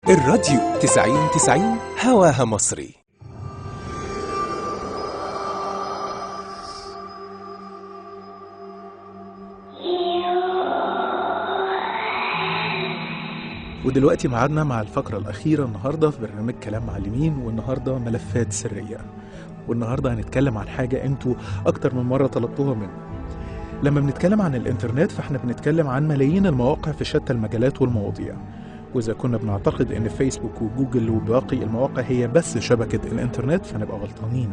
الراديو 90 90 هواها مصري ودلوقتي معادنا مع الفقرة الأخيرة النهاردة في برنامج كلام معلمين والنهاردة ملفات سرية والنهاردة هنتكلم عن حاجة انتوا أكتر من مرة طلبتوها مني لما بنتكلم عن الإنترنت فإحنا بنتكلم عن ملايين المواقع في شتى المجالات والمواضيع وإذا كنا بنعتقد إن فيسبوك وجوجل وباقي المواقع هي بس شبكة الإنترنت فنبقى غلطانين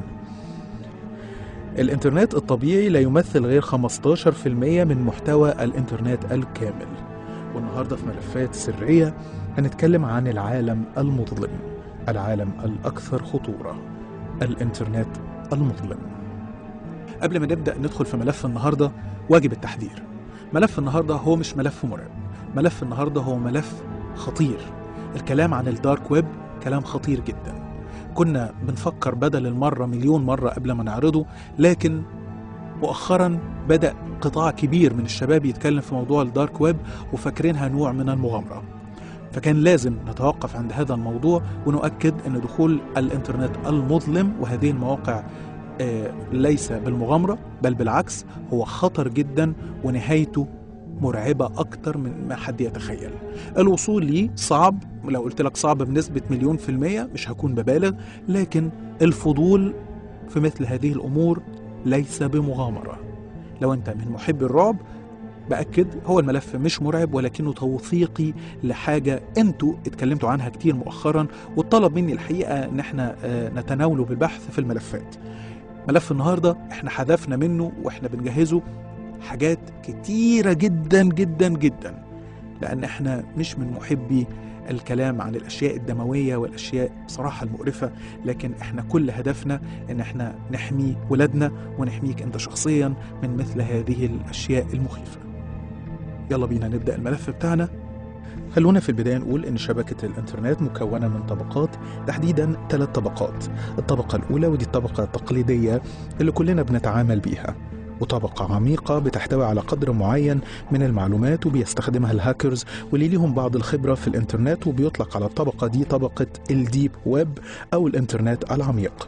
الإنترنت الطبيعي لا يمثل غير 15% من محتوى الإنترنت الكامل والنهاردة في ملفات سرية هنتكلم عن العالم المظلم العالم الأكثر خطورة الإنترنت المظلم قبل ما نبدأ ندخل في ملف النهاردة واجب التحذير ملف النهاردة هو مش ملف مرعب ملف النهاردة هو ملف خطير الكلام عن الدارك ويب كلام خطير جدا كنا بنفكر بدل المرة مليون مرة قبل ما نعرضه لكن مؤخرا بدأ قطاع كبير من الشباب يتكلم في موضوع الدارك ويب وفاكرينها نوع من المغامرة فكان لازم نتوقف عند هذا الموضوع ونؤكد أن دخول الإنترنت المظلم وهذه المواقع آه، ليس بالمغامرة بل بالعكس هو خطر جدا ونهايته مرعبة أكتر من ما حد يتخيل الوصول ليه صعب لو قلت لك صعب بنسبة مليون في المية مش هكون ببالغ لكن الفضول في مثل هذه الأمور ليس بمغامرة لو أنت من محب الرعب بأكد هو الملف مش مرعب ولكنه توثيقي لحاجة انتوا اتكلمتوا عنها كتير مؤخرا والطلب مني الحقيقة ان احنا آه، نتناوله بالبحث في الملفات ملف النهاردة احنا حذفنا منه واحنا بنجهزه حاجات كتيرة جدا جدا جدا لأن احنا مش من محبي الكلام عن الأشياء الدموية والأشياء بصراحة المقرفة لكن احنا كل هدفنا ان احنا نحمي ولادنا ونحميك انت شخصيا من مثل هذه الأشياء المخيفة يلا بينا نبدأ الملف بتاعنا خلونا في البداية نقول إن شبكة الإنترنت مكونة من طبقات تحديدا ثلاث طبقات الطبقة الأولى ودي الطبقة التقليدية اللي كلنا بنتعامل بيها وطبقة عميقة بتحتوي على قدر معين من المعلومات وبيستخدمها الهاكرز واللي ليهم بعض الخبرة في الإنترنت وبيطلق على الطبقة دي طبقة الديب ويب أو الإنترنت العميق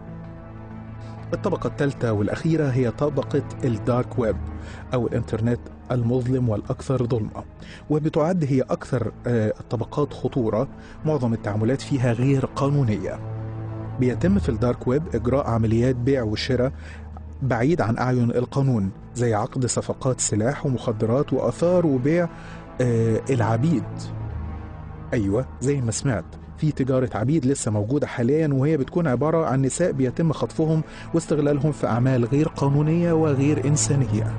الطبقة الثالثة والأخيرة هي طبقة الدارك ويب أو الإنترنت المظلم والأكثر ظلمة وبتعد هي أكثر آه، الطبقات خطورة معظم التعاملات فيها غير قانونية بيتم في الدارك ويب إجراء عمليات بيع وشراء بعيد عن أعين القانون زي عقد صفقات سلاح ومخدرات وآثار وبيع آه، العبيد أيوة زي ما سمعت في تجارة عبيد لسه موجودة حاليا وهي بتكون عبارة عن نساء بيتم خطفهم واستغلالهم في أعمال غير قانونية وغير إنسانية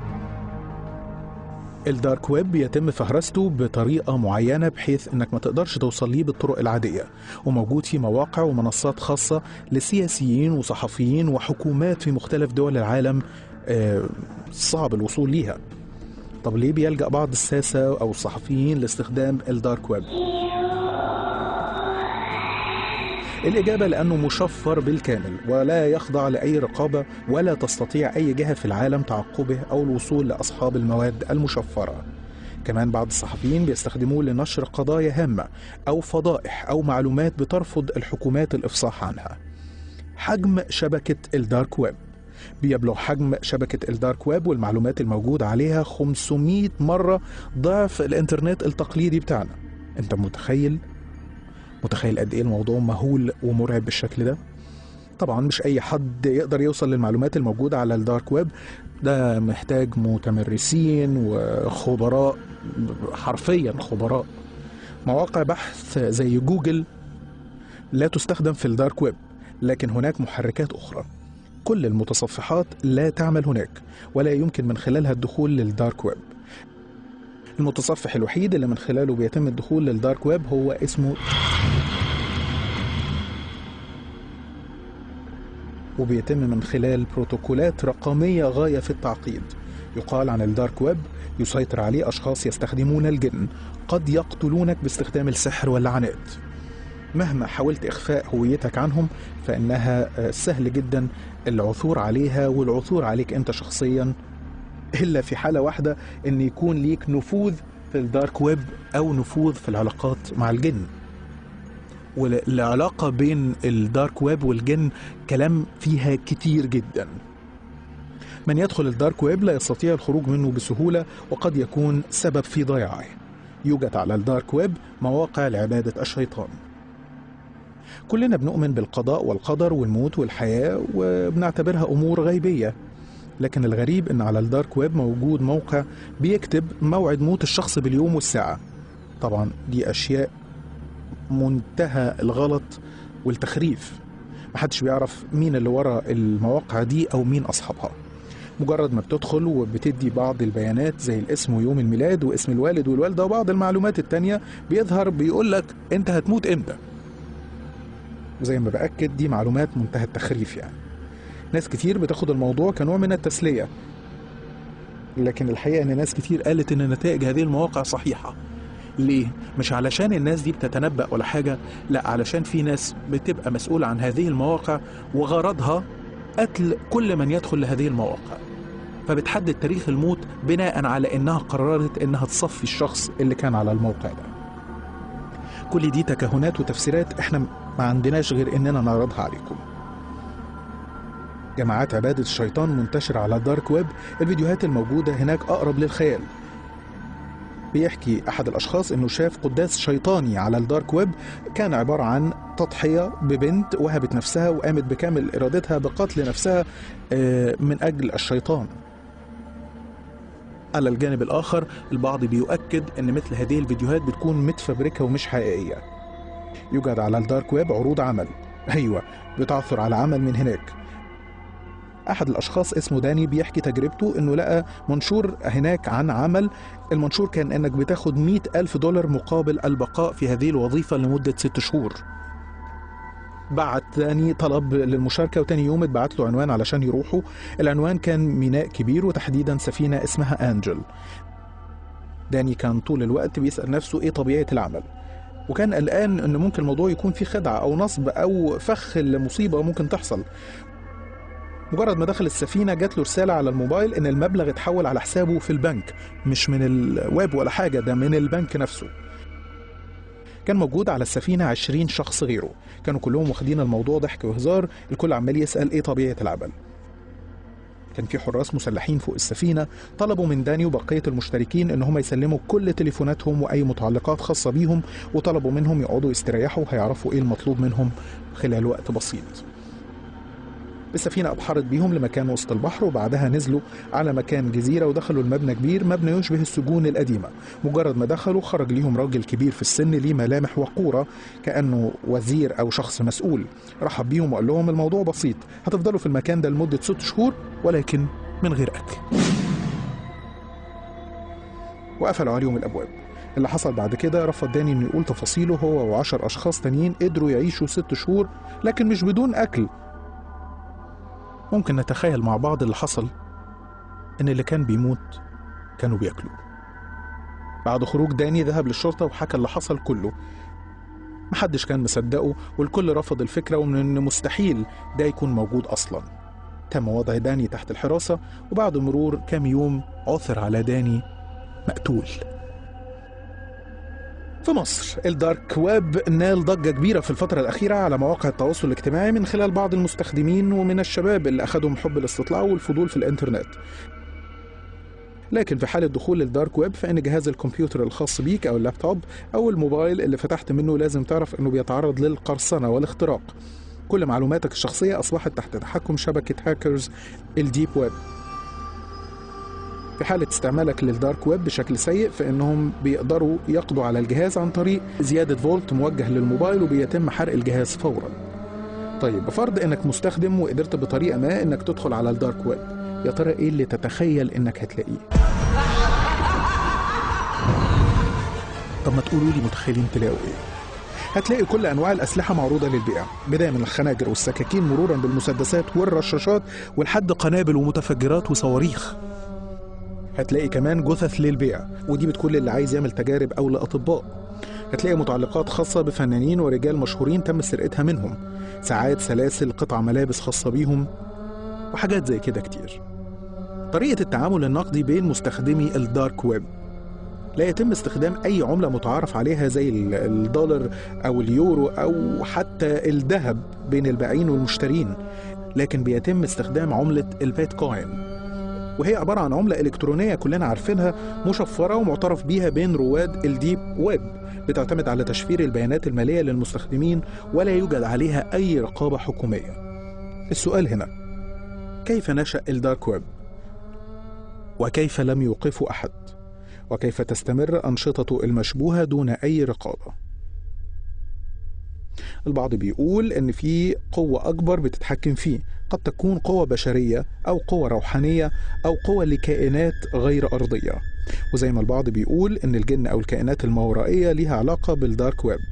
الدارك ويب بيتم فهرسته بطريقة معينة بحيث انك ما تقدرش توصل ليه بالطرق العادية وموجود في مواقع ومنصات خاصة لسياسيين وصحفيين وحكومات في مختلف دول العالم آه، صعب الوصول ليها طب ليه بيلجأ بعض الساسة أو الصحفيين لاستخدام الدارك ويب؟ الإجابة لأنه مشفر بالكامل ولا يخضع لأي رقابة ولا تستطيع أي جهة في العالم تعقبه أو الوصول لأصحاب المواد المشفرة كمان بعض الصحفيين بيستخدموه لنشر قضايا هامة أو فضائح أو معلومات بترفض الحكومات الإفصاح عنها حجم شبكة الدارك ويب بيبلغ حجم شبكة الدارك ويب والمعلومات الموجودة عليها 500 مرة ضعف الإنترنت التقليدي بتاعنا أنت متخيل متخيل قد ايه الموضوع مهول ومرعب بالشكل ده طبعا مش اي حد يقدر يوصل للمعلومات الموجوده على الدارك ويب ده محتاج متمرسين وخبراء حرفيا خبراء مواقع بحث زي جوجل لا تستخدم في الدارك ويب لكن هناك محركات اخرى كل المتصفحات لا تعمل هناك ولا يمكن من خلالها الدخول للدارك ويب المتصفح الوحيد اللي من خلاله بيتم الدخول للدارك ويب هو اسمه وبيتم من خلال بروتوكولات رقمية غاية في التعقيد يقال عن الدارك ويب يسيطر عليه أشخاص يستخدمون الجن قد يقتلونك باستخدام السحر واللعنات مهما حاولت إخفاء هويتك عنهم فإنها آه، سهل جدا العثور عليها والعثور عليك أنت شخصيا إلا في حالة واحدة إن يكون ليك نفوذ في الدارك ويب أو نفوذ في العلاقات مع الجن والعلاقة بين الدارك ويب والجن كلام فيها كتير جدا من يدخل الدارك ويب لا يستطيع الخروج منه بسهولة وقد يكون سبب في ضياعه يوجد على الدارك ويب مواقع لعبادة الشيطان كلنا بنؤمن بالقضاء والقدر والموت والحياة وبنعتبرها أمور غيبية لكن الغريب ان على الدارك ويب موجود موقع بيكتب موعد موت الشخص باليوم والساعة طبعا دي اشياء منتهى الغلط والتخريف محدش بيعرف مين اللي ورا المواقع دي او مين اصحابها مجرد ما بتدخل وبتدي بعض البيانات زي الاسم ويوم الميلاد واسم الوالد والوالدة وبعض المعلومات التانية بيظهر بيقولك انت هتموت امتى وزي ما بأكد دي معلومات منتهى التخريف يعني ناس كتير بتاخد الموضوع كنوع من التسلية لكن الحقيقة ان ناس كتير قالت ان نتائج هذه المواقع صحيحة ليه؟ مش علشان الناس دي بتتنبأ ولا حاجة لا علشان في ناس بتبقى مسؤولة عن هذه المواقع وغرضها قتل كل من يدخل لهذه المواقع فبتحدد تاريخ الموت بناء على انها قررت انها تصفي الشخص اللي كان على الموقع ده كل دي تكهنات وتفسيرات احنا ما عندناش غير اننا نعرضها عليكم جماعات عبادة الشيطان منتشرة على الدارك ويب الفيديوهات الموجودة هناك أقرب للخيال بيحكي أحد الأشخاص إنه شاف قداس شيطاني على الدارك ويب كان عبارة عن تضحية ببنت وهبت نفسها وقامت بكامل إرادتها بقتل نفسها آه، من أجل الشيطان على الجانب الآخر البعض بيؤكد أن مثل هذه الفيديوهات بتكون متفبركة ومش حقيقية يوجد على الدارك ويب عروض عمل أيوة بتعثر على عمل من هناك أحد الأشخاص اسمه داني بيحكي تجربته إنه لقى منشور هناك عن عمل المنشور كان إنك بتاخد مئة ألف دولار مقابل البقاء في هذه الوظيفة لمدة ست شهور بعت تاني طلب للمشاركة وتاني يوم اتبعت له عنوان علشان يروحوا العنوان كان ميناء كبير وتحديدا سفينة اسمها أنجل داني كان طول الوقت بيسأل نفسه إيه طبيعة العمل وكان قلقان إن ممكن الموضوع يكون فيه خدعة أو نصب أو فخ لمصيبة ممكن تحصل مجرد ما دخل السفينة جات له رسالة على الموبايل إن المبلغ اتحول على حسابه في البنك مش من الويب ولا حاجة ده من البنك نفسه كان موجود على السفينة 20 شخص غيره كانوا كلهم واخدين الموضوع ضحك وهزار الكل عمال يسأل ايه طبيعة العمل كان في حراس مسلحين فوق السفينة طلبوا من داني وبقية المشتركين ان هم يسلموا كل تليفوناتهم واي متعلقات خاصة بيهم وطلبوا منهم يقعدوا يستريحوا هيعرفوا ايه المطلوب منهم خلال وقت بسيط السفينة أبحرت بيهم لمكان وسط البحر وبعدها نزلوا على مكان جزيرة ودخلوا المبنى كبير مبنى يشبه السجون القديمة مجرد ما دخلوا خرج ليهم راجل كبير في السن ليه ملامح وقورة كأنه وزير أو شخص مسؤول رحب بيهم وقال لهم الموضوع بسيط هتفضلوا في المكان ده لمدة ست شهور ولكن من غير أكل وقفلوا عليهم الأبواب اللي حصل بعد كده رفض داني انه يقول تفاصيله هو وعشر اشخاص تانيين قدروا يعيشوا ست شهور لكن مش بدون اكل ممكن نتخيل مع بعض اللي حصل إن اللي كان بيموت كانوا بياكلوا بعد خروج داني ذهب للشرطة وحكى اللي حصل كله محدش كان مصدقه والكل رفض الفكرة ومن إن مستحيل ده يكون موجود أصلا تم وضع داني تحت الحراسة وبعد مرور كام يوم عثر على داني مقتول في مصر الدارك ويب نال ضجة كبيرة في الفترة الأخيرة على مواقع التواصل الاجتماعي من خلال بعض المستخدمين ومن الشباب اللي أخذهم حب الاستطلاع والفضول في الإنترنت لكن في حالة دخول الدارك ويب فإن جهاز الكمبيوتر الخاص بيك أو اللابتوب أو الموبايل اللي فتحت منه لازم تعرف إنه بيتعرض للقرصنة والاختراق كل معلوماتك الشخصية أصبحت تحت تحكم شبكة هاكرز الديب ويب في حالة استعمالك للدارك ويب بشكل سيء فإنهم بيقدروا يقضوا على الجهاز عن طريق زيادة فولت موجه للموبايل وبيتم حرق الجهاز فورا طيب بفرض إنك مستخدم وقدرت بطريقة ما إنك تدخل على الدارك ويب يا ترى إيه اللي تتخيل إنك هتلاقيه طب ما تقولوا لي متخيلين تلاقوا إيه هتلاقي كل انواع الاسلحه معروضه للبيع بدايه من الخناجر والسكاكين مرورا بالمسدسات والرشاشات ولحد قنابل ومتفجرات وصواريخ هتلاقي كمان جثث للبيع ودي بتكون للي عايز يعمل تجارب او لاطباء هتلاقي متعلقات خاصة بفنانين ورجال مشهورين تم سرقتها منهم ساعات سلاسل قطع ملابس خاصة بيهم وحاجات زي كده كتير طريقة التعامل النقدي بين مستخدمي الدارك ويب لا يتم استخدام أي عملة متعارف عليها زي ال- الدولار أو اليورو أو حتى الذهب بين البائعين والمشترين لكن بيتم استخدام عملة البيتكوين وهي عبارة عن عملة إلكترونية كلنا عارفينها مشفرة ومعترف بيها بين رواد الديب ويب بتعتمد على تشفير البيانات المالية للمستخدمين ولا يوجد عليها أي رقابة حكومية السؤال هنا كيف نشأ الدارك ويب؟ وكيف لم يوقفه أحد؟ وكيف تستمر أنشطته المشبوهة دون أي رقابة؟ البعض بيقول إن في قوة أكبر بتتحكم فيه قد تكون قوة بشرية أو قوة روحانية أو قوة لكائنات غير أرضية وزي ما البعض بيقول إن الجن أو الكائنات الماورائية ليها علاقة بالدارك ويب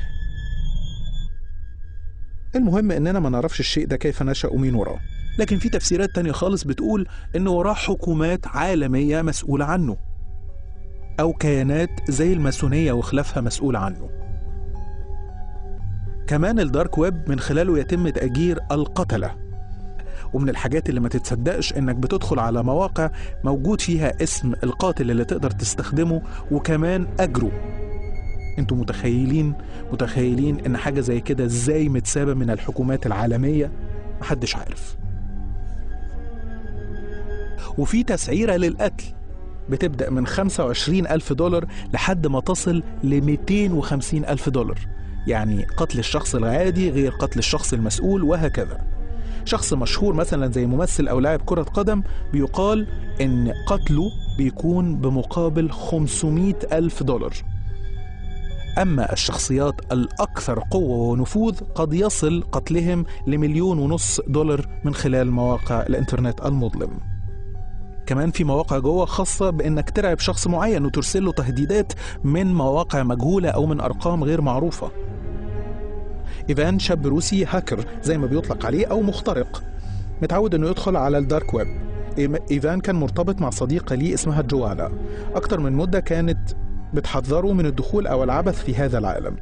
المهم إننا ما نعرفش الشيء ده كيف نشأ ومين وراه لكن في تفسيرات تانية خالص بتقول إن وراه حكومات عالمية مسؤولة عنه أو كيانات زي الماسونية وخلافها مسؤولة عنه كمان الدارك ويب من خلاله يتم تأجير القتلة ومن الحاجات اللي ما تتصدقش انك بتدخل على مواقع موجود فيها اسم القاتل اللي تقدر تستخدمه وكمان اجره انتوا متخيلين متخيلين ان حاجة زي كده ازاي متسابة من الحكومات العالمية محدش عارف وفي تسعيرة للقتل بتبدأ من 25 ألف دولار لحد ما تصل ل 250 ألف دولار يعني قتل الشخص العادي غير قتل الشخص المسؤول وهكذا شخص مشهور مثلا زي ممثل أو لاعب كرة قدم بيقال إن قتله بيكون بمقابل 500 ألف دولار أما الشخصيات الأكثر قوة ونفوذ قد يصل قتلهم لمليون ونص دولار من خلال مواقع الإنترنت المظلم كمان في مواقع جوه خاصة بإنك ترعب شخص معين وترسل له تهديدات من مواقع مجهولة أو من أرقام غير معروفة إيفان شاب روسي هاكر زي ما بيطلق عليه أو مخترق متعود إنه يدخل على الدارك ويب إيم- إيفان كان مرتبط مع صديقة ليه اسمها جوانا أكتر من مدة كانت بتحذره من الدخول أو العبث في هذا العالم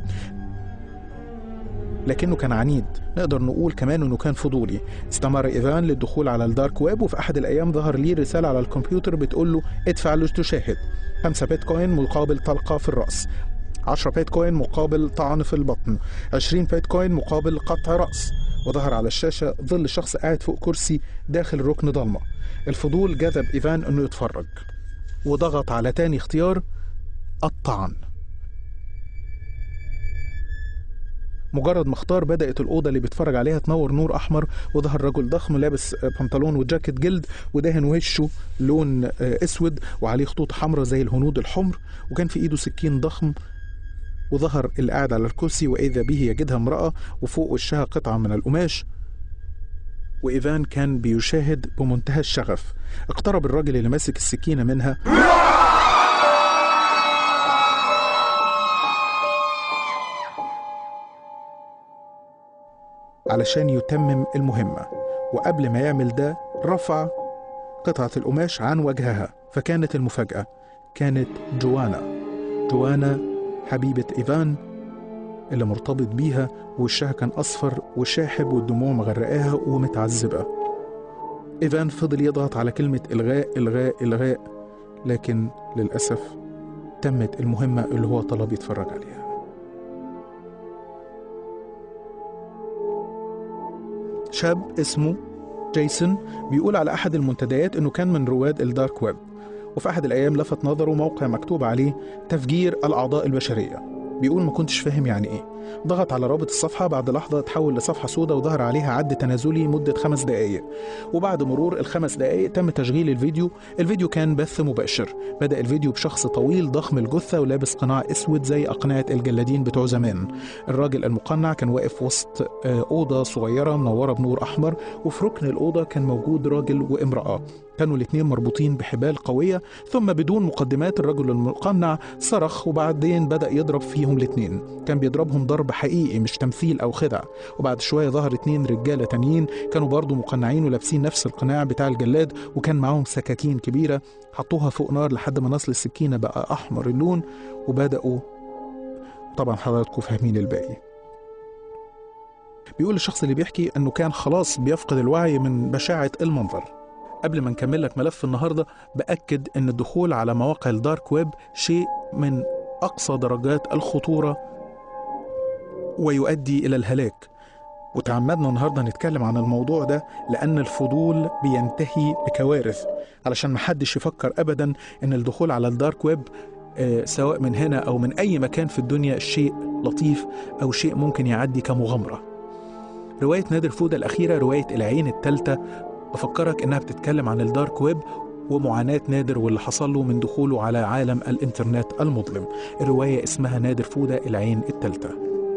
لكنه كان عنيد نقدر نقول كمان انه كان فضولي استمر ايفان للدخول على الدارك ويب وفي احد الايام ظهر ليه رساله على الكمبيوتر بتقول له ادفع لتشاهد 5 بيتكوين مقابل طلقه في الراس 10 بيتكوين مقابل طعن في البطن 20 بيتكوين مقابل قطع راس وظهر على الشاشه ظل شخص قاعد فوق كرسي داخل ركن ضلمه الفضول جذب ايفان انه يتفرج وضغط على تاني اختيار الطعن مجرد ما اختار بدأت الأوضة اللي بيتفرج عليها تنور نور أحمر وظهر رجل ضخم لابس آه، بنطلون وجاكيت جلد ودهن وشه لون آه، أسود وعليه خطوط حمراء زي الهنود الحمر وكان في إيده سكين ضخم وظهر اللي قاعد على الكرسي وإذا به يجدها امرأة وفوق وشها قطعة من القماش وإيفان كان بيشاهد بمنتهى الشغف اقترب الراجل اللي ماسك السكينة منها علشان يتمم المهمة وقبل ما يعمل ده رفع قطعة القماش عن وجهها فكانت المفاجأة كانت جوانا جوانا حبيبة إيفان اللي مرتبط بيها ووشها كان أصفر وشاحب والدموع مغرقاها ومتعذبة إيفان فضل يضغط على كلمة إلغاء إلغاء إلغاء لكن للأسف تمت المهمة اللي هو طلب يتفرج عليها شاب اسمه جيسون بيقول على أحد المنتديات إنه كان من رواد الدارك ويب وفي أحد الأيام لفت نظره موقع مكتوب عليه تفجير الأعضاء البشرية بيقول ما كنتش فاهم يعني إيه ضغط على رابط الصفحة بعد لحظة تحول لصفحة سوداء وظهر عليها عد تنازلي مدة خمس دقايق وبعد مرور الخمس دقايق تم تشغيل الفيديو الفيديو كان بث مباشر بدأ الفيديو بشخص طويل ضخم الجثة ولابس قناع أسود زي أقنعة الجلادين بتوع زمان الراجل المقنع كان واقف وسط آه، أوضة صغيرة منورة بنور أحمر وفي ركن الأوضة كان موجود راجل وامرأة كانوا الاتنين مربوطين بحبال قوية ثم بدون مقدمات الرجل المقنع صرخ وبعدين بدأ يضرب فيهم الاتنين كان بيضربهم ضرب حقيقي مش تمثيل أو خدع وبعد شوية ظهر اتنين رجالة تانيين كانوا برضو مقنعين ولابسين نفس القناع بتاع الجلاد وكان معاهم سكاكين كبيرة حطوها فوق نار لحد ما نصل السكينة بقى أحمر اللون وبدأوا طبعا حضراتكم فاهمين الباقي بيقول الشخص اللي بيحكي انه كان خلاص بيفقد الوعي من بشاعة المنظر قبل ما نكمل لك ملف النهارده باكد ان الدخول على مواقع الدارك ويب شيء من اقصى درجات الخطوره ويؤدي الى الهلاك وتعمدنا النهارده نتكلم عن الموضوع ده لان الفضول بينتهي بكوارث علشان محدش يفكر ابدا ان الدخول على الدارك ويب آه، سواء من هنا او من اي مكان في الدنيا شيء لطيف او شيء ممكن يعدي كمغامره روايه نادر فوده الاخيره روايه العين الثالثه بفكرك انها بتتكلم عن الدارك ويب ومعاناة نادر واللي حصل له من دخوله على عالم الإنترنت المظلم الرواية اسمها نادر فودة العين التالتة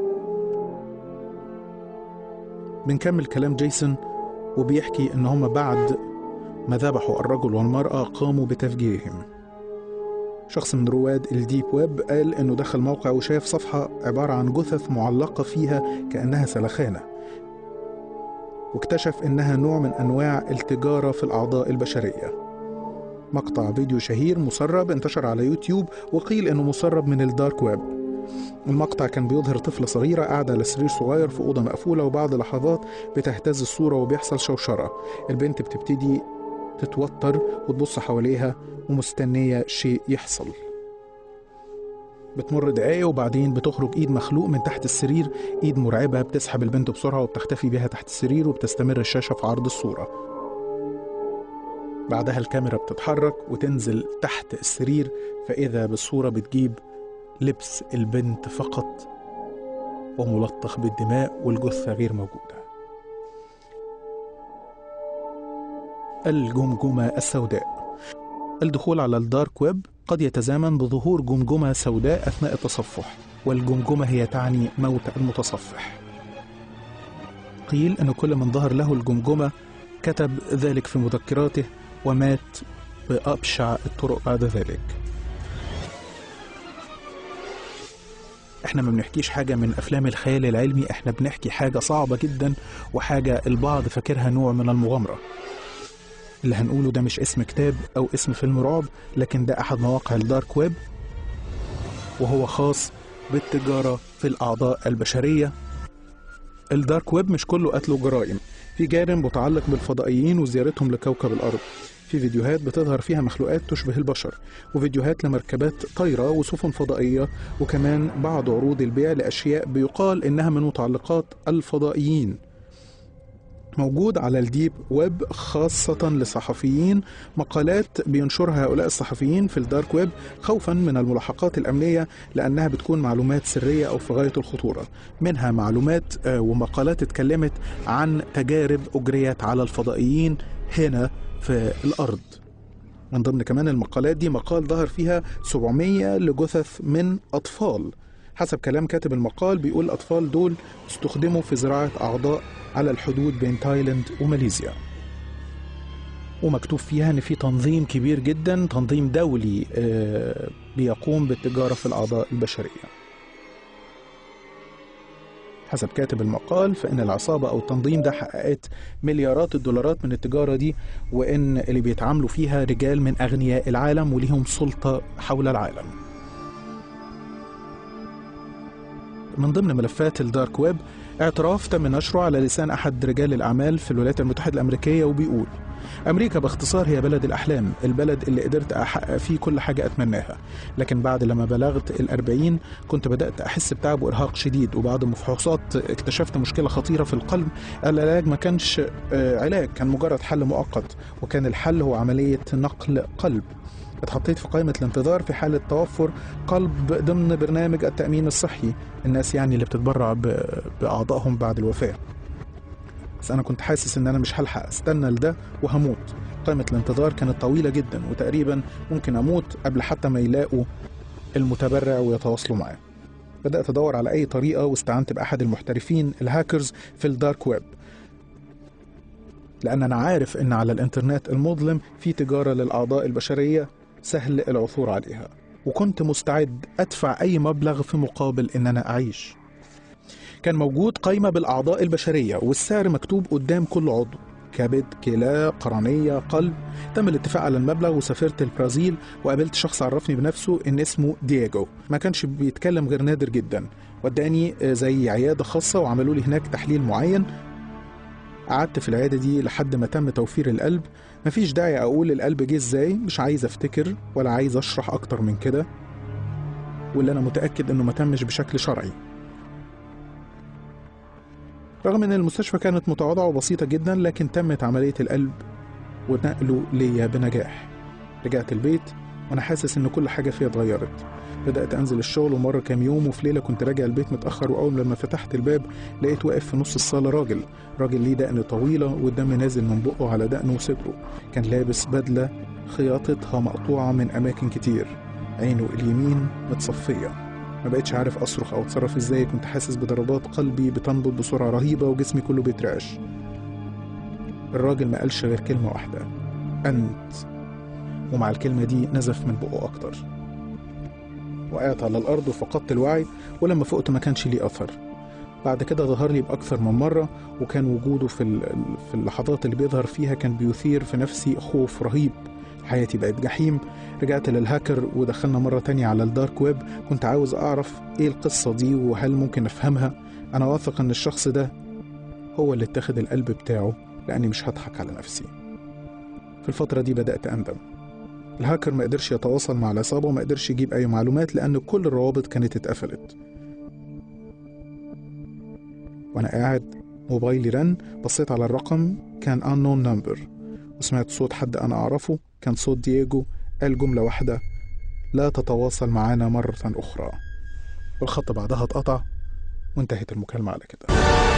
بنكمل كلام جيسون وبيحكي إن هم بعد ما ذبحوا الرجل والمرأة قاموا بتفجيرهم شخص من رواد الديب ويب قال إنه دخل موقع وشاف صفحة عبارة عن جثث معلقة فيها كأنها سلخانة واكتشف إنها نوع من أنواع التجارة في الأعضاء البشرية مقطع فيديو شهير مسرب انتشر على يوتيوب وقيل انه مسرب من الدارك ويب المقطع كان بيظهر طفلة صغيرة قاعدة على سرير صغير في أوضة مقفولة وبعد لحظات بتهتز الصورة وبيحصل شوشرة البنت بتبتدي تتوتر وتبص حواليها ومستنية شيء يحصل بتمر دقايق وبعدين بتخرج ايد مخلوق من تحت السرير ايد مرعبة بتسحب البنت بسرعة وبتختفي بيها تحت السرير وبتستمر الشاشة في عرض الصورة بعدها الكاميرا بتتحرك وتنزل تحت السرير فإذا بالصورة بتجيب لبس البنت فقط وملطخ بالدماء والجثة غير موجودة الجمجمة السوداء الدخول على الدارك ويب قد يتزامن بظهور جمجمة سوداء أثناء التصفح والجمجمة هي تعني موت المتصفح قيل أن كل من ظهر له الجمجمة كتب ذلك في مذكراته ومات بأبشع الطرق بعد ذلك احنا ما بنحكيش حاجة من أفلام الخيال العلمي احنا بنحكي حاجة صعبة جدا وحاجة البعض فاكرها نوع من المغامرة اللي هنقوله ده مش اسم كتاب أو اسم فيلم رعب لكن ده أحد مواقع الدارك ويب وهو خاص بالتجارة في الأعضاء البشرية الدارك ويب مش كله قتل وجرائم في جانب متعلق بالفضائيين وزيارتهم لكوكب الأرض في فيديوهات بتظهر فيها مخلوقات تشبه البشر وفيديوهات لمركبات طايرة وسفن فضائية وكمان بعض عروض البيع لأشياء بيقال إنها من متعلقات الفضائيين موجود على الديب ويب خاصة لصحفيين مقالات بينشرها هؤلاء الصحفيين في الدارك ويب خوفا من الملاحقات الأمنية لأنها بتكون معلومات سرية أو في غاية الخطورة منها معلومات آه، ومقالات اتكلمت عن تجارب أجريت على الفضائيين هنا في الأرض من ضمن كمان المقالات دي مقال ظهر فيها 700 لجثث من أطفال حسب كلام كاتب المقال بيقول الأطفال دول استخدموا في زراعة أعضاء على الحدود بين تايلاند وماليزيا ومكتوب فيها ان في تنظيم كبير جدا تنظيم دولي آه، بيقوم بالتجاره في الاعضاء البشريه حسب كاتب المقال فإن العصابة أو التنظيم ده حققت مليارات الدولارات من التجارة دي وإن اللي بيتعاملوا فيها رجال من أغنياء العالم وليهم سلطة حول العالم من ضمن ملفات الدارك ويب اعتراف تم نشره على لسان أحد رجال الأعمال في الولايات المتحدة الأمريكية وبيقول أمريكا باختصار هي بلد الأحلام البلد اللي قدرت أحقق فيه كل حاجة أتمناها لكن بعد لما بلغت الأربعين كنت بدأت أحس بتعب وإرهاق شديد وبعد مفحوصات اكتشفت مشكلة خطيرة في القلب العلاج ما كانش آه، علاج كان مجرد حل مؤقت وكان الحل هو عملية نقل قلب اتحطيت في قائمة الانتظار في حالة توفر قلب ضمن برنامج التأمين الصحي الناس يعني اللي بتتبرع ب- بأعضائهم بعد الوفاة بس أنا كنت حاسس إن أنا مش هلحق أستنى لده وهموت قائمة الانتظار كانت طويلة جدا وتقريبا ممكن أموت قبل حتى ما يلاقوا المتبرع ويتواصلوا معاه بدأت أدور على أي طريقة واستعنت بأحد المحترفين الهاكرز في الدارك ويب لأن أنا عارف إن على الإنترنت المظلم في تجارة للأعضاء البشرية سهل العثور عليها وكنت مستعد أدفع أي مبلغ في مقابل إن أنا أعيش كان موجود قائمة بالأعضاء البشرية والسعر مكتوب قدام كل عضو كبد كلى قرنية قلب تم الاتفاق على المبلغ وسافرت البرازيل وقابلت شخص عرفني بنفسه ان اسمه دييجو ما كانش بيتكلم غير نادر جدا وداني زي عيادة خاصة وعملوا لي هناك تحليل معين قعدت في العيادة دي لحد ما تم توفير القلب مفيش داعي أقول القلب جه إزاي مش عايز أفتكر ولا عايز أشرح أكتر من كده واللي أنا متأكد إنه ما تمش بشكل شرعي رغم إن المستشفى كانت متواضعة وبسيطة جدا لكن تمت عملية القلب ونقله ليا بنجاح رجعت البيت وأنا حاسس إن كل حاجة فيها اتغيرت بدأت أنزل الشغل ومر كام يوم وفي ليلة كنت راجع البيت متأخر وأول لما فتحت الباب لقيت واقف في نص الصالة راجل راجل ليه دقن طويلة والدم نازل من بقه على دقنه وصدره كان لابس بدلة خياطتها مقطوعة من أماكن كتير عينه اليمين متصفية ما بقتش عارف أصرخ أو أتصرف إزاي كنت حاسس بضربات قلبي بتنبض بسرعة رهيبة وجسمي كله بيترعش الراجل ما قالش غير كلمة واحدة أنت ومع الكلمة دي نزف من بقه أكتر وقعت على الأرض وفقدت الوعي ولما فقت ما كانش ليه أثر بعد كده ظهر لي بأكثر من مرة وكان وجوده في ال- في اللحظات اللي بيظهر فيها كان بيثير في نفسي خوف رهيب حياتي بقت جحيم رجعت للهاكر ودخلنا مرة تانية على الدارك ويب كنت عاوز أعرف إيه القصة دي وهل ممكن أفهمها أنا واثق إن الشخص ده هو اللي اتخذ القلب بتاعه لأني مش هضحك على نفسي في الفترة دي بدأت أندم الهاكر ما قدرش يتواصل مع العصابة وما قدرش يجيب أي معلومات لأن كل الروابط كانت اتقفلت وأنا قاعد موبايلي رن بصيت على الرقم كان unknown number وسمعت صوت حد أنا أعرفه كان صوت دييجو قال جملة واحدة لا تتواصل معنا مرة أخرى والخط بعدها اتقطع وانتهت المكالمة على كده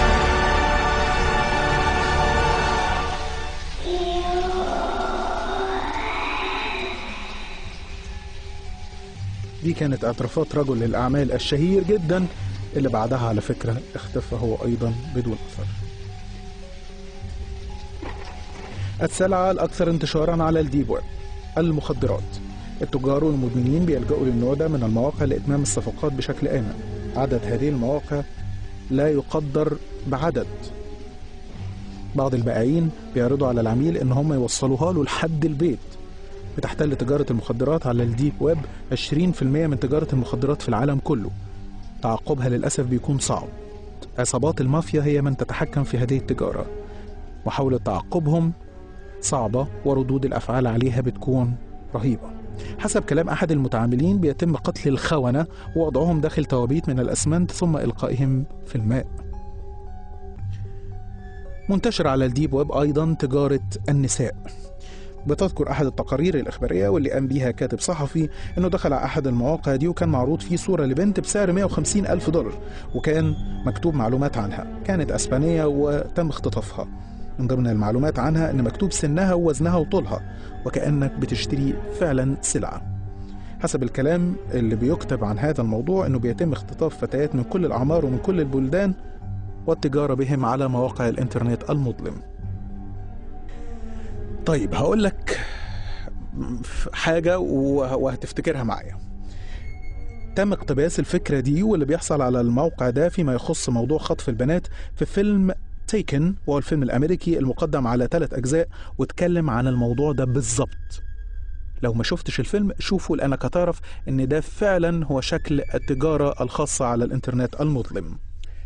دي كانت اعترافات رجل الأعمال الشهير جدا اللي بعدها على فكرة اختفى هو أيضا بدون أثر السلعة الأكثر انتشارا على الديب ويب المخدرات التجار والمدمنين بيلجأوا للنوع ده من المواقع لإتمام الصفقات بشكل آمن عدد هذه المواقع لا يقدر بعدد بعض البائعين بيعرضوا على العميل إن هم يوصلوها له لحد البيت بتحتل تجارة المخدرات على الديب ويب 20% من تجارة المخدرات في العالم كله تعقبها للأسف بيكون صعب عصابات المافيا هي من تتحكم في هذه التجارة محاولة تعقبهم صعبة وردود الأفعال عليها بتكون رهيبة حسب كلام أحد المتعاملين بيتم قتل الخونة ووضعهم داخل توابيت من الأسمنت ثم إلقائهم في الماء منتشر على الديب ويب أيضا تجارة النساء بتذكر أحد التقارير الإخبارية واللي قام بيها كاتب صحفي إنه دخل على أحد المواقع دي وكان معروض فيه صورة لبنت بسعر 150 ألف دولار وكان مكتوب معلومات عنها كانت أسبانية وتم اختطافها من ضمن المعلومات عنها إن مكتوب سنها ووزنها وطولها وكأنك بتشتري فعلا سلعة حسب الكلام اللي بيكتب عن هذا الموضوع إنه بيتم اختطاف فتيات من كل الأعمار ومن كل البلدان والتجارة بهم على مواقع الإنترنت المظلم طيب هقول لك حاجة وه- وهتفتكرها معايا تم اقتباس الفكرة دي واللي بيحصل على الموقع ده فيما يخص موضوع خطف البنات في فيلم تيكن وهو الفيلم الأمريكي المقدم على ثلاث أجزاء واتكلم عن الموضوع ده بالظبط لو ما شفتش الفيلم شوفه لأنك هتعرف إن ده فعلا هو شكل التجارة الخاصة على الإنترنت المظلم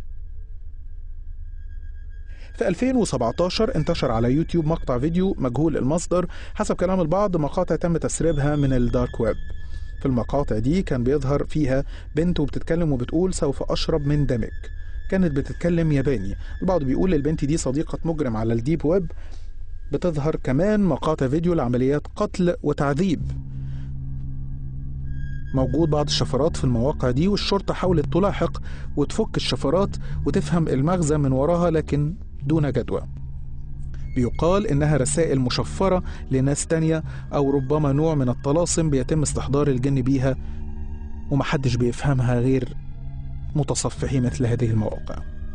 في 2017 انتشر على يوتيوب مقطع فيديو مجهول المصدر حسب كلام البعض مقاطع تم تسريبها من الدارك ويب في المقاطع دي كان بيظهر فيها بنت وبتتكلم وبتقول سوف أشرب من دمك كانت بتتكلم ياباني البعض بيقول البنت دي صديقة مجرم على الديب ويب بتظهر كمان مقاطع فيديو لعمليات قتل وتعذيب موجود بعض الشفرات في المواقع دي والشرطة حاولت تلاحق وتفك الشفرات وتفهم المغزى من وراها لكن دون جدوى بيقال إنها رسائل مشفرة لناس تانية أو ربما نوع من الطلاسم بيتم استحضار الجن بيها ومحدش بيفهمها غير متصفحي مثل هذه المواقع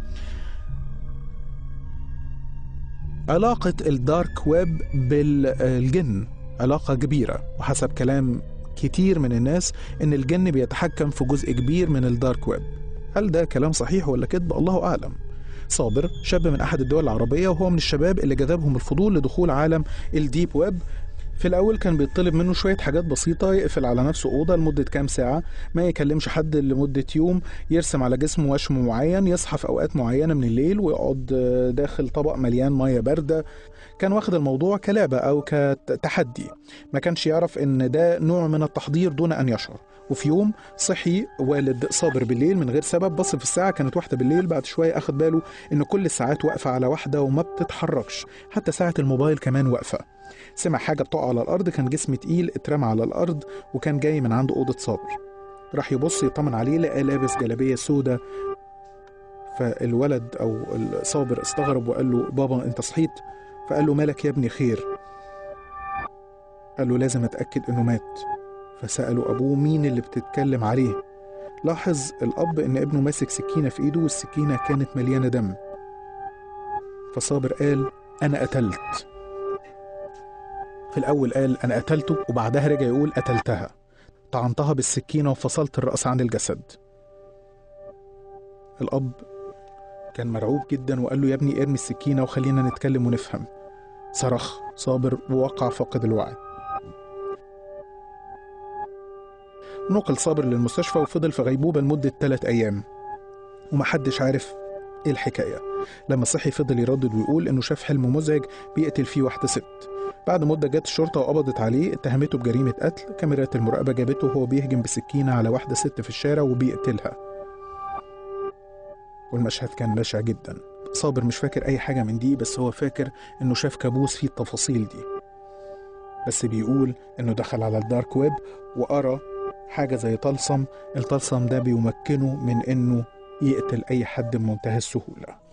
علاقة الدارك ويب بالجن علاقة كبيرة وحسب كلام كتير من الناس إن الجن بيتحكم في جزء كبير من الدارك ويب هل ده كلام صحيح ولا كذب الله أعلم صابر شاب من أحد الدول العربية وهو من الشباب اللي جذبهم الفضول لدخول عالم الديب ويب في الأول كان بيطلب منه شوية حاجات بسيطة يقفل على نفسه أوضة لمدة كام ساعة ما يكلمش حد لمدة يوم يرسم على جسمه وشم معين يصحى في أوقات معينة من الليل ويقعد داخل طبق مليان مية باردة كان واخد الموضوع كلعبة أو كتحدي ما كانش يعرف إن ده نوع من التحضير دون أن يشعر وفي يوم صحي والد صابر بالليل من غير سبب بص في الساعة كانت واحدة بالليل بعد شوية أخد باله إن كل الساعات واقفة على واحدة وما بتتحركش حتى ساعة الموبايل كمان واقفة سمع حاجة بتقع على الأرض كان جسم تقيل اترمى على الأرض وكان جاي من عند أوضة صابر راح يبص يطمن عليه لقى لابس جلابية سودة فالولد أو الصابر استغرب وقال له بابا أنت صحيت فقال له مالك يا ابني خير قال له لازم أتأكد إنه مات فسألوا أبوه مين اللي بتتكلم عليه لاحظ الأب إن ابنه ماسك سكينة في إيده والسكينة كانت مليانة دم فصابر قال أنا قتلت في الأول قال أنا قتلته وبعدها رجع يقول قتلتها طعنتها بالسكينة وفصلت الرأس عن الجسد الأب كان مرعوب جدا وقال له يا ابني ارمي السكينة وخلينا نتكلم ونفهم صرخ صابر ووقع فاقد الوعي نقل صابر للمستشفى وفضل في غيبوبة لمدة ثلاث أيام ومحدش عارف إيه الحكاية لما صحي فضل يردد ويقول إنه شاف حلم مزعج بيقتل فيه واحدة ست بعد مدة جت الشرطة وقبضت عليه اتهمته بجريمة قتل كاميرات المراقبة جابته وهو بيهجم بسكينة على واحدة ست في الشارع وبيقتلها والمشهد كان بشع جدا صابر مش فاكر أي حاجة من دي بس هو فاكر إنه شاف كابوس فيه التفاصيل دي بس بيقول إنه دخل على الدارك ويب وقرا حاجة زي طلسم الطلسم ده بيمكنه من إنه يقتل أي حد بمنتهى السهولة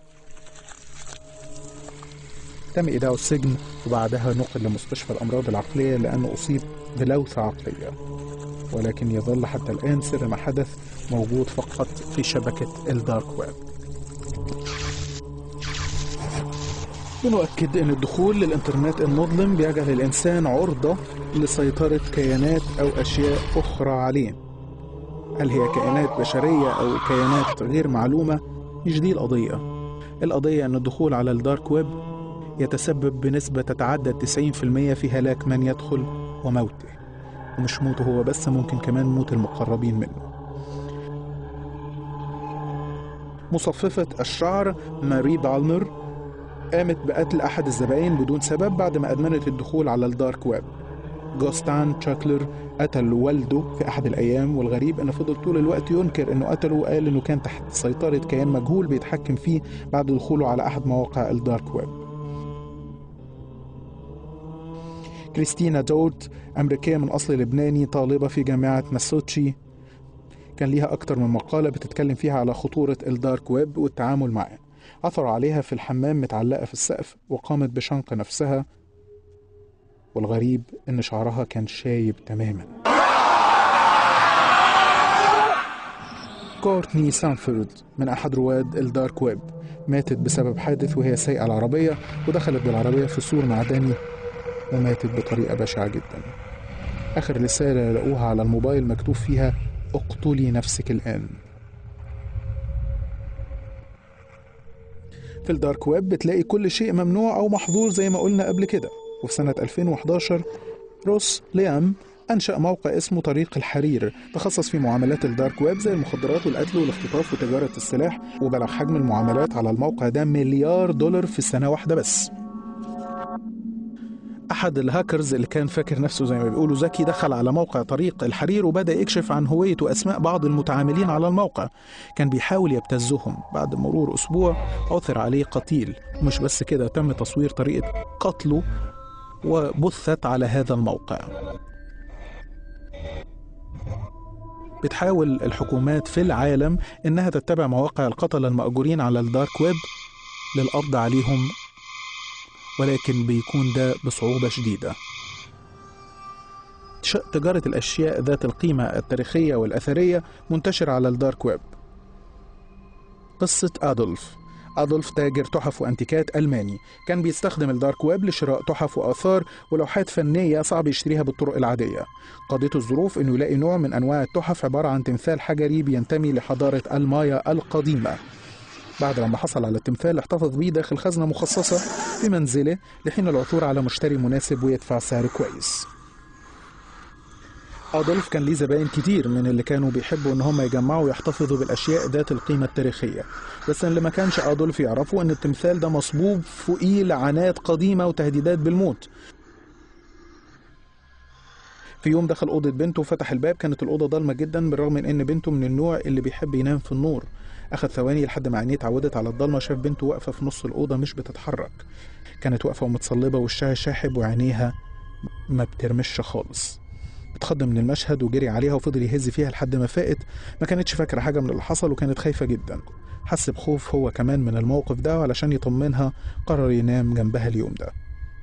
تم إيداعه السجن وبعدها نقل لمستشفى الأمراض العقلية لأنه أصيب بلوثة عقلية ولكن يظل حتى الآن سر ما حدث موجود فقط في شبكة الدارك ويب بنؤكد أن الدخول للإنترنت المظلم بيجعل الإنسان عرضة لسيطرة كيانات أو أشياء أخرى عليه هل هي كائنات بشرية أو كيانات غير معلومة مش دي القضية القضية أن الدخول على الدارك ويب يتسبب بنسبة تتعدى 90% في هلاك من يدخل وموته ومش موته هو بس ممكن كمان موت المقربين منه مصففة الشعر ماري بالمر قامت بقتل أحد الزبائن بدون سبب بعد ما أدمنت الدخول على الدارك ويب جوستان تشاكلر قتل والده في أحد الأيام والغريب إنه فضل طول الوقت ينكر إنه قتله وقال إنه كان تحت سيطرة كيان مجهول بيتحكم فيه بعد دخوله على أحد مواقع الدارك ويب كريستينا دورت أمريكية من أصل لبناني طالبة في جامعة ماسوتشي كان ليها أكتر من مقالة بتتكلم فيها على خطورة الدارك ويب والتعامل معاه عثروا عليها في الحمام متعلقة في السقف وقامت بشنق نفسها والغريب إن شعرها كان شايب تماما كورتني سانفورد من أحد رواد الدارك ويب ماتت بسبب حادث وهي سايقة العربية ودخلت بالعربية في سور معدني وماتت بطريقة بشعة جدا آخر رسالة لقوها على الموبايل مكتوب فيها اقتلي نفسك الآن في الدارك ويب بتلاقي كل شيء ممنوع أو محظور زي ما قلنا قبل كده وفي سنة 2011 روس ليام أنشأ موقع اسمه طريق الحرير تخصص في معاملات الدارك ويب زي المخدرات والقتل والاختطاف وتجارة السلاح وبلغ حجم المعاملات على الموقع ده مليار دولار في سنة واحدة بس أحد الهاكرز اللي كان فاكر نفسه زي ما بيقولوا ذكي دخل على موقع طريق الحرير وبدأ يكشف عن هوية وأسماء بعض المتعاملين على الموقع كان بيحاول يبتزهم بعد مرور أسبوع عثر عليه قتيل مش بس كده تم تصوير طريقة قتله وبثت على هذا الموقع بتحاول الحكومات في العالم إنها تتبع مواقع القتلة المأجورين على الدارك ويب للقبض عليهم ولكن بيكون ده بصعوبة شديدة تجارة الأشياء ذات القيمة التاريخية والأثرية منتشرة على الدارك ويب قصة أدولف أدولف تاجر تحف وأنتيكات ألماني كان بيستخدم الدارك ويب لشراء تحف وآثار ولوحات فنية صعب يشتريها بالطرق العادية قضيته الظروف أنه يلاقي نوع من أنواع التحف عبارة عن تمثال حجري بينتمي لحضارة المايا القديمة بعد لما حصل على التمثال احتفظ بيه داخل خزنة مخصصة في منزله لحين العثور على مشتري مناسب ويدفع سعر كويس أدولف كان ليه زباين كتير من اللي كانوا بيحبوا إن هم يجمعوا ويحتفظوا بالأشياء ذات القيمة التاريخية بس اللي ما كانش أدولف يعرفوا إن التمثال ده مصبوب فوقيه لعنات قديمة وتهديدات بالموت في يوم دخل أوضة بنته وفتح الباب كانت الأوضة ضلمة جدا بالرغم من إن بنته من النوع اللي بيحب ينام في النور أخد ثواني لحد ما عينيه اتعودت على الضلمة شاف بنته واقفة في نص الأوضة مش بتتحرك كانت واقفة ومتصلبة وشها شاحب وعينيها ما بترمش خالص اتخض من المشهد وجري عليها وفضل يهز فيها لحد ما فاقت ما كانتش فاكرة حاجة من اللي حصل وكانت خايفة جدا حس بخوف هو كمان من الموقف ده وعلشان يطمنها قرر ينام جنبها اليوم ده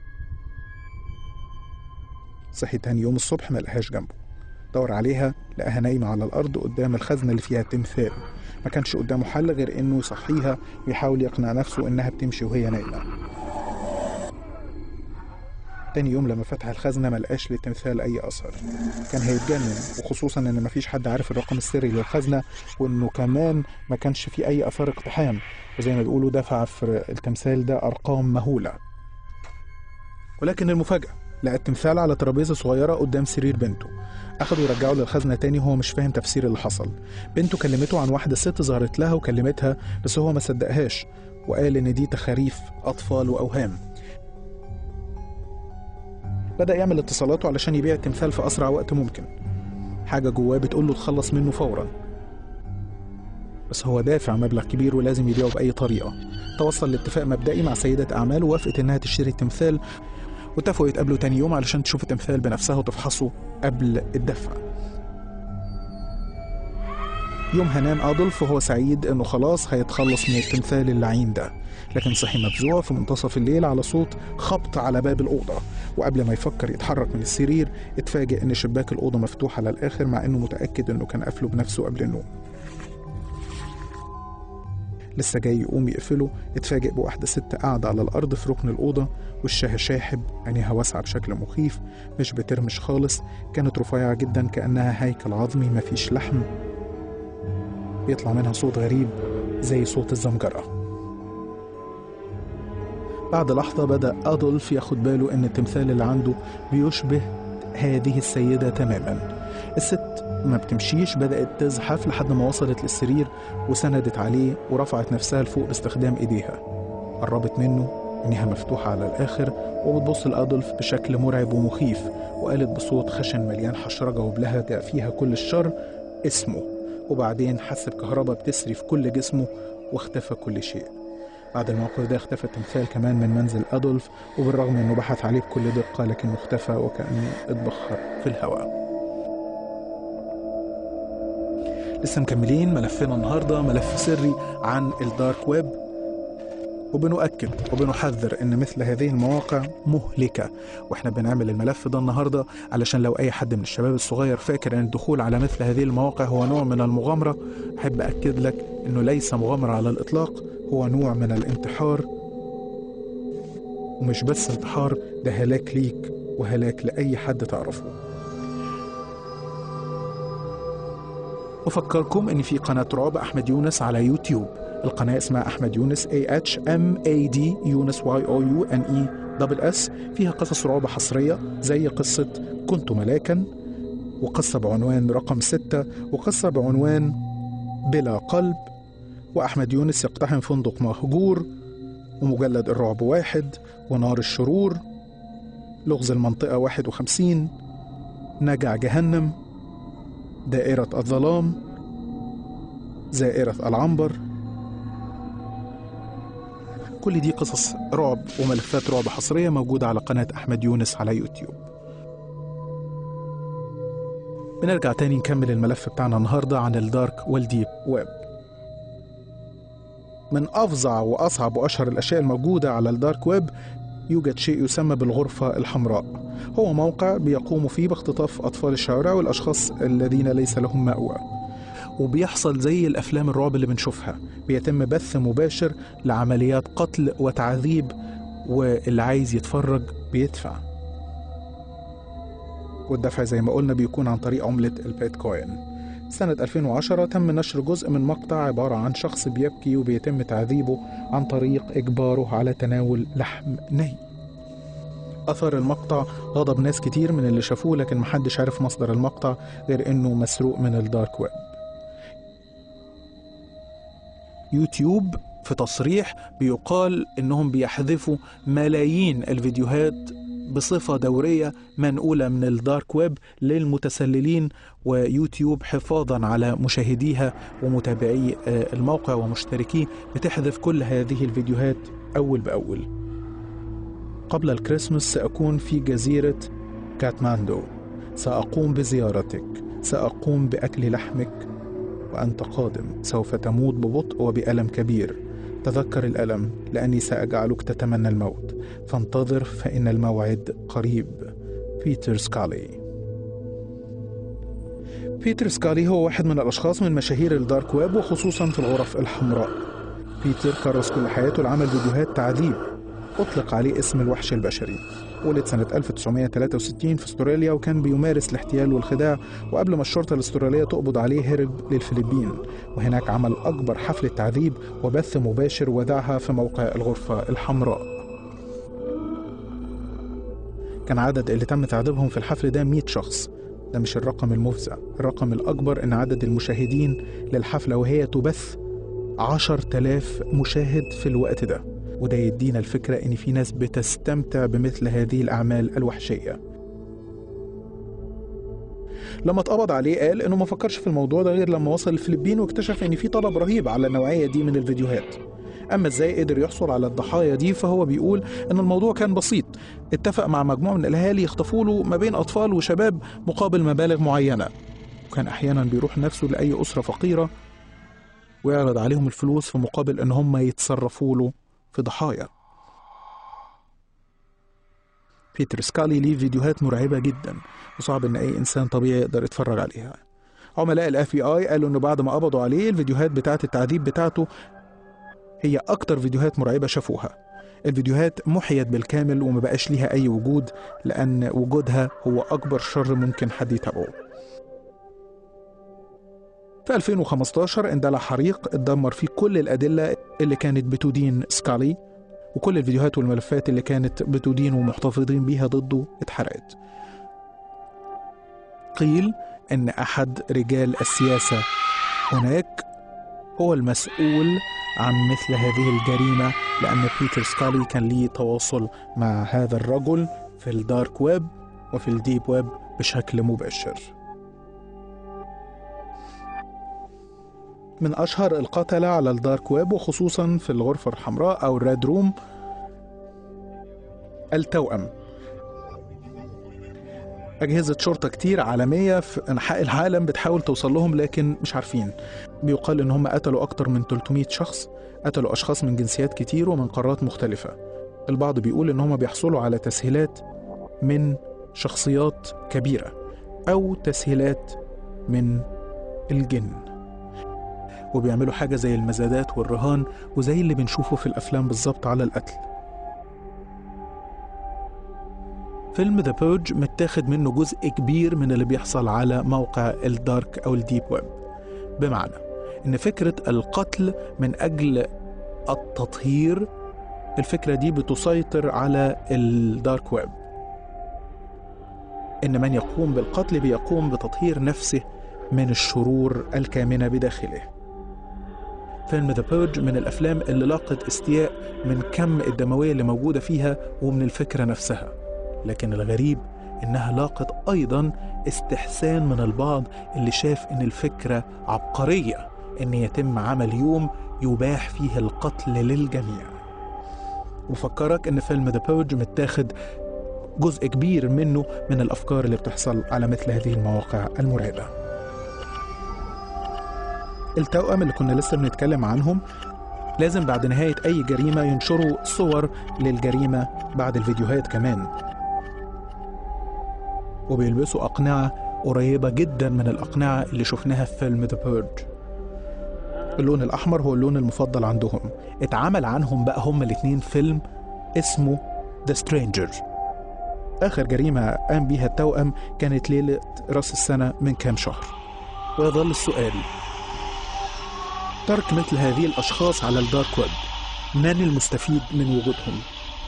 صحي تاني يوم الصبح ما لقاهاش جنبه دور عليها لقاها نايمة على الأرض قدام الخزنة اللي فيها تمثال ما كانش قدامه حل غير إنه يصحيها ويحاول يقنع نفسه إنها بتمشي وهي نايمة تاني يوم لما فتح الخزنة ما لقاش للتمثال أي أثر كان هيتجنن وخصوصا إن مفيش حد عارف الرقم السري للخزنة وإنه كمان ما كانش في أي آثار اقتحام وزي ما بيقولوا دفع في التمثال ده أرقام مهولة ولكن المفاجأة لقى التمثال على ترابيزة صغيرة قدام سرير بنته أخده ورجعه للخزنة تاني وهو مش فاهم تفسير اللي حصل بنته كلمته عن واحدة ست ظهرت لها وكلمتها بس هو ما صدقهاش وقال إن دي تخاريف أطفال وأوهام بدأ يعمل اتصالاته علشان يبيع التمثال في أسرع وقت ممكن حاجة جواه بتقول له تخلص منه فورا بس هو دافع مبلغ كبير ولازم يبيعه بأي طريقة توصل لاتفاق مبدئي مع سيدة أعمال ووافقت إنها تشتري التمثال واتفقوا يتقابلوا تاني يوم علشان تشوف التمثال بنفسها وتفحصه قبل الدفع يوم هنام أدولف وهو سعيد إنه خلاص هيتخلص من التمثال اللعين ده لكن صحي مفزوع في منتصف الليل على صوت خبط على باب الأوضة وقبل ما يفكر يتحرك من السرير اتفاجئ إن شباك الأوضة مفتوح على الآخر مع إنه متأكد إنه كان قافله بنفسه قبل النوم لسه جاي يقوم يقفله اتفاجئ بواحدة ست قاعدة على الأرض في ركن الأوضة وشها شاحب عينيها واسعة بشكل مخيف مش بترمش خالص كانت رفيعة جدا كأنها هيكل عظمي مفيش لحم بيطلع منها صوت غريب زي صوت الزمجرة بعد لحظة بدأ أدولف ياخد باله إن التمثال اللي عنده بيشبه هذه السيدة تماما الست ما بتمشيش بدأت تزحف لحد ما وصلت للسرير وسندت عليه ورفعت نفسها لفوق باستخدام إيديها قربت منه عينيها مفتوحة على الآخر وبتبص لأدولف بشكل مرعب ومخيف وقالت بصوت خشن مليان حشرجة وبلهجة فيها كل الشر اسمه وبعدين حس بكهرباء بتسري في كل جسمه واختفى كل شيء بعد الموقف ده اختفى التمثال كمان من منزل أدولف وبالرغم انه بحث عليه بكل دقة لكنه اختفى وكأنه اتبخر في الهواء لسه مكملين ملفنا النهارده ملف سري عن الدارك ويب وبنؤكد وبنحذر ان مثل هذه المواقع مهلكه واحنا بنعمل الملف ده النهارده علشان لو اي حد من الشباب الصغير فاكر ان الدخول على مثل هذه المواقع هو نوع من المغامره احب اكد لك انه ليس مغامره على الاطلاق هو نوع من الانتحار ومش بس انتحار ده هلاك ليك وهلاك لاي حد تعرفه أفكركم إن في قناة رعب أحمد يونس على يوتيوب القناة اسمها أحمد يونس A H M A D يونس Y O U N E دبل اس فيها قصص رعب حصرية زي قصة كنت ملاكا وقصة بعنوان رقم ستة وقصة بعنوان بلا قلب وأحمد يونس يقتحم فندق مهجور ومجلد الرعب واحد ونار الشرور لغز المنطقة واحد وخمسين نجع جهنم دائرة الظلام زائرة العنبر كل دي قصص رعب وملفات رعب حصرية موجودة على قناة أحمد يونس على يوتيوب بنرجع تاني نكمل الملف بتاعنا النهاردة عن الدارك والديب ويب من أفظع وأصعب وأشهر الأشياء الموجودة على الدارك ويب يوجد شيء يسمى بالغرفة الحمراء هو موقع بيقوم فيه باختطاف أطفال الشوارع والأشخاص الذين ليس لهم مأوى وبيحصل زي الأفلام الرعب اللي بنشوفها بيتم بث مباشر لعمليات قتل وتعذيب واللي عايز يتفرج بيدفع والدفع زي ما قلنا بيكون عن طريق عملة البيتكوين سنة 2010 تم نشر جزء من مقطع عبارة عن شخص بيبكي وبيتم تعذيبه عن طريق إجباره على تناول لحم ني أثر المقطع غضب ناس كتير من اللي شافوه لكن محدش عارف مصدر المقطع غير إنه مسروق من الدارك ويب يوتيوب في تصريح بيقال إنهم بيحذفوا ملايين الفيديوهات بصفة دورية منقولة من الدارك ويب للمتسللين ويوتيوب حفاظا على مشاهديها ومتابعي الموقع ومشتركيه بتحذف كل هذه الفيديوهات أول بأول قبل الكريسماس سأكون في جزيرة كاتماندو سأقوم بزيارتك سأقوم بأكل لحمك وأنت قادم سوف تموت ببطء وبألم كبير تذكر الألم لأني سأجعلك تتمنى الموت فانتظر فإن الموعد قريب بيتر سكالي بيتر سكالي هو واحد من الأشخاص من مشاهير الدارك ويب وخصوصا في الغرف الحمراء بيتر كرس كل حياته لعمل فيديوهات تعذيب أطلق عليه اسم الوحش البشري ولد سنة 1963 في استراليا وكان بيمارس الاحتيال والخداع وقبل ما الشرطة الاسترالية تقبض عليه هرب للفلبين وهناك عمل أكبر حفلة تعذيب وبث مباشر وذاعها في موقع الغرفة الحمراء كان عدد اللي تم تعذيبهم في الحفل ده 100 شخص ده مش الرقم المفزع الرقم الأكبر إن عدد المشاهدين للحفلة وهي تبث 10000 مشاهد في الوقت ده وده يدينا الفكرة إن في ناس بتستمتع بمثل هذه الأعمال الوحشية لما اتقبض عليه قال إنه ما فكرش في الموضوع ده غير لما وصل الفلبين واكتشف إن في طلب رهيب على النوعية دي من الفيديوهات أما إزاي قدر يحصل على الضحايا دي فهو بيقول إن الموضوع كان بسيط اتفق مع مجموعة من الأهالي يخطفوا له ما بين أطفال وشباب مقابل مبالغ معينة وكان أحيانا بيروح نفسه لأي أسرة فقيرة ويعرض عليهم الفلوس في مقابل إن هم يتصرفوا له في ضحايا بيتر سكالي ليه فيديوهات مرعبة جدا وصعب إن أي إنسان طبيعي يقدر يتفرج عليها عملاء الاف بي اي قالوا انه بعد ما قبضوا عليه الفيديوهات بتاعه التعذيب بتاعته هي اكتر فيديوهات مرعبه شافوها الفيديوهات محيت بالكامل وما بقاش ليها اي وجود لان وجودها هو اكبر شر ممكن حد يتابعه في 2015 اندلع حريق اتدمر فيه كل الأدلة اللي كانت بتدين سكالي وكل الفيديوهات والملفات اللي كانت بتدين ومحتفظين بيها ضده اتحرقت قيل ان احد رجال السياسه هناك هو المسؤول عن مثل هذه الجريمه لان بيتر سكالي كان ليه تواصل مع هذا الرجل في الدارك ويب وفي الديب ويب بشكل مباشر من أشهر القتلة على الدارك ويب وخصوصا في الغرفة الحمراء أو الريد روم التوأم أجهزة شرطة كتير عالمية في أنحاء العالم بتحاول توصل لهم لكن مش عارفين بيقال إن هم قتلوا أكتر من 300 شخص قتلوا أشخاص من جنسيات كتير ومن قارات مختلفة البعض بيقول إن هم بيحصلوا على تسهيلات من شخصيات كبيرة أو تسهيلات من الجن وبيعملوا حاجة زي المزادات والرهان وزي اللي بنشوفه في الأفلام بالظبط على القتل فيلم ذا بيرج متاخد منه جزء كبير من اللي بيحصل على موقع الدارك أو الديب ويب بمعنى إن فكرة القتل من أجل التطهير الفكرة دي بتسيطر على الدارك ويب إن من يقوم بالقتل بيقوم بتطهير نفسه من الشرور الكامنة بداخله فيلم ذا بيرج من الأفلام اللي لاقت استياء من كم الدموية اللي موجودة فيها ومن الفكرة نفسها لكن الغريب إنها لاقت أيضا استحسان من البعض اللي شاف إن الفكرة عبقرية إن يتم عمل يوم يباح فيه القتل للجميع وفكرك إن فيلم ذا بيرج متاخد جزء كبير منه من الأفكار اللي بتحصل على مثل هذه المواقع المرعبة التوأم اللي كنا لسه بنتكلم عنهم لازم بعد نهاية أي جريمة ينشروا صور للجريمة بعد الفيديوهات كمان وبيلبسوا أقنعة قريبة جدا من الأقنعة اللي شفناها في فيلم ذا بيرج اللون الأحمر هو اللون المفضل عندهم اتعمل عنهم بقى هما الاتنين فيلم اسمه ذا سترينجر آخر جريمة قام بيها التوأم كانت ليلة رأس السنة من كام شهر ويظل السؤال ترك مثل هذه الأشخاص على الدارك ويب من المستفيد من وجودهم؟